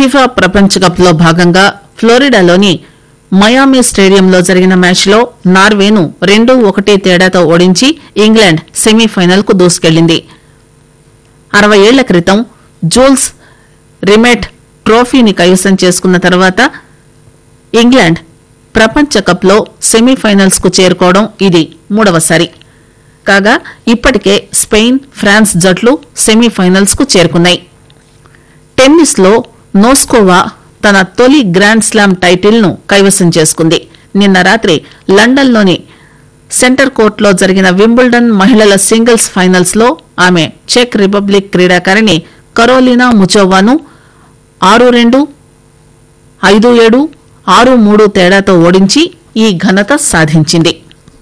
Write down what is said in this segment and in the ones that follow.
FIFA ప్రపంచ cup లో భాగంగా ఫ్లోరిడాలోని మయామి స్టేడియంలో జరిగిన మ్యాచ్లో నార్వేను రెండు ఒకటి తేడాతో ఓడించి ఇంగ్లాండ్ సెమీఫైనల్ కు దూసుకెళ్లింది అరవై ఏళ్ల క్రితం జూల్స్ రిమెట్ ట్రోఫీని కైవసం చేసుకున్న తర్వాత ఇంగ్లాండ్ ప్రపంచ కప్లో సెమీఫైనల్స్ కు చేరుకోవడం ఇది మూడవసారి కాగా ఇప్పటికే స్పెయిన్ ఫ్రాన్స్ జట్లు సెమీఫైనల్స్ కు చేరుకున్నాయి టెన్నిస్ లో నోస్కోవా తన తొలి గ్రాండ్ స్లామ్ టైటిల్ ను కైవసం చేసుకుంది నిన్న రాత్రి లండన్లోని సెంటర్ కోర్టులో జరిగిన వింబుల్డన్ మహిళల సింగిల్స్ ఫైనల్స్ లో ఆమె చెక్ రిపబ్లిక్ క్రీడాకారిణి కరోలినా ముచోవాను ఆరు రెండు ఐదు ఏడు ఆరు మూడు తేడాతో ఓడించి ఈ ఘనత సాధించింది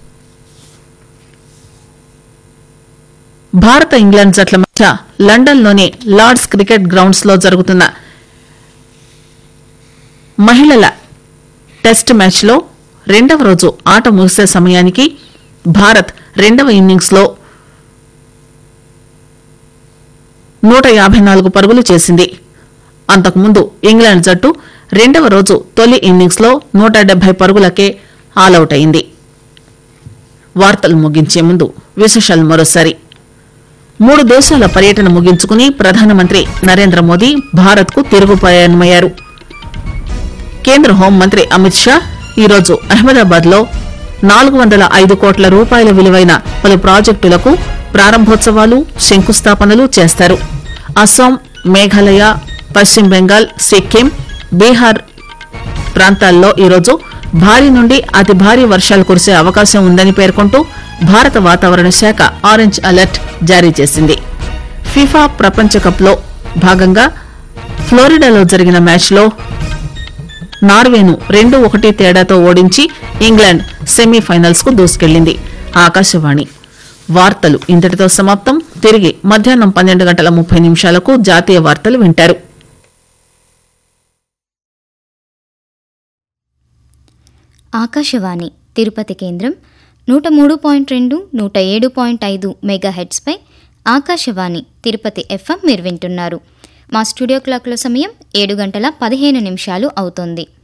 భారత ఇంగ్లాండ్ జట్ల మధ్య లండన్లోని లార్డ్స్ క్రికెట్ గ్రౌండ్స్ లో జరుగుతున్న మహిళల టెస్ట్ మ్యాచ్లో రెండవ రోజు ఆట ముగిసే సమయానికి భారత్ రెండవ ఇన్నింగ్స్ లో నూట యాభై నాలుగు పరుగులు చేసింది అంతకుముందు ఇంగ్లాండ్ జట్టు రెండవ రోజు తొలి ఇన్నింగ్స్ లో నూట డెబ్బై పరుగులకే ఆలౌట్ అయింది వార్తలు ముగించే ముందు విశేషాలు మరోసారి మూడు దేశాల పర్యటన ముగించుకుని ప్రధానమంత్రి నరేంద్ర మోదీ భారత్ కు తిరుగు ప్రయాణమయ్యారు కేంద్ర హోంమంత్రి అమిత్ షా ఈరోజు అహ్మదాబాద్ లో నాలుగు వందల ఐదు కోట్ల రూపాయల విలువైన పలు ప్రాజెక్టులకు ప్రారంభోత్సవాలు శంకుస్థాపనలు చేస్తారు అస్సాం మేఘాలయ పశ్చిమ బెంగాల్ సిక్కిం బీహార్ ప్రాంతాల్లో ఈరోజు భారీ నుండి అతి భారీ వర్షాలు కురిసే అవకాశం ఉందని పేర్కొంటూ భారత వాతావరణ శాఖ ఆరెంజ్ అలర్ట్ జారీ చేసింది ఫిఫా ప్రపంచ కప్ లో భాగంగా ఫ్లోరిడాలో జరిగిన మ్యాచ్లో నార్వేను రెండు ఒకటి తేడాతో ఓడించి ఇంగ్లాండ్ సెమీఫైనల్స్ కు దూసుకెళ్లింది ఆకాశవాణి వార్తలు ఇంతటితో సమాప్తం తిరిగి మధ్యాహ్నం పన్నెండు గంటల ముప్పై నిమిషాలకు జాతీయ వార్తలు వింటారు ఆకాశవాణి తిరుపతి కేంద్రం నూట మూడు పాయింట్ రెండు నూట ఏడు పాయింట్ ఐదు మెగా హెడ్స్పై ఆకాశవాణి తిరుపతి ఎఫ్ఎం మీరు వింటున్నారు మా స్టూడియో క్లాక్ల సమయం ఏడు గంటల పదిహేను నిమిషాలు అవుతోంది